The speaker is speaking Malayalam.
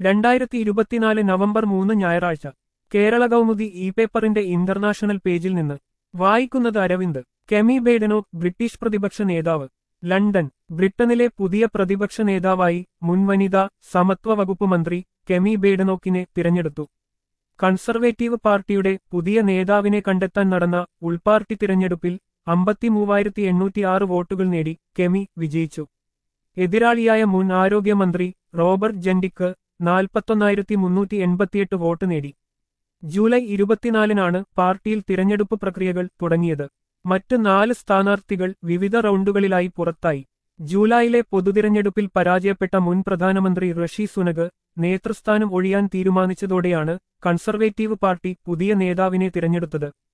രണ്ടായിരത്തി ഇരുപത്തിനാല് നവംബർ മൂന്ന് ഞായറാഴ്ച കേരള കൗമുദി ഇ പേപ്പറിന്റെ ഇന്റർനാഷണൽ പേജിൽ നിന്ന് വായിക്കുന്നത് അരവിന്ദ് കെമി ബേഡനോ ബ്രിട്ടീഷ് പ്രതിപക്ഷ നേതാവ് ലണ്ടൻ ബ്രിട്ടനിലെ പുതിയ പ്രതിപക്ഷ നേതാവായി മുൻ വനിതാ സമത്വ വകുപ്പ് മന്ത്രി കെമി ബേഡനോക്കിനെ തിരഞ്ഞെടുത്തു കൺസർവേറ്റീവ് പാർട്ടിയുടെ പുതിയ നേതാവിനെ കണ്ടെത്താൻ നടന്ന ഉൾപാർട്ടി തിരഞ്ഞെടുപ്പിൽ അമ്പത്തിമൂവായിരത്തി എണ്ണൂറ്റിയാറ് വോട്ടുകൾ നേടി കെമി വിജയിച്ചു എതിരാളിയായ മുൻ ആരോഗ്യമന്ത്രി റോബർട്ട് ജെൻഡിക്ക് നാൽപ്പത്തൊന്നായിരത്തി മുന്നൂറ്റി എൺപത്തിയെട്ട് വോട്ട് നേടി ജൂലൈ ഇരുപത്തിനാലിനാണ് പാർട്ടിയിൽ തിരഞ്ഞെടുപ്പ് പ്രക്രിയകൾ തുടങ്ങിയത് മറ്റ് നാല് സ്ഥാനാർത്ഥികൾ വിവിധ റൗണ്ടുകളിലായി പുറത്തായി ജൂലൈയിലെ പൊതുതിരഞ്ഞെടുപ്പിൽ പരാജയപ്പെട്ട മുൻ പ്രധാനമന്ത്രി ഋഷി സുനക് നേതൃസ്ഥാനം ഒഴിയാൻ തീരുമാനിച്ചതോടെയാണ് കൺസർവേറ്റീവ് പാർട്ടി പുതിയ നേതാവിനെ തിരഞ്ഞെടുത്തത്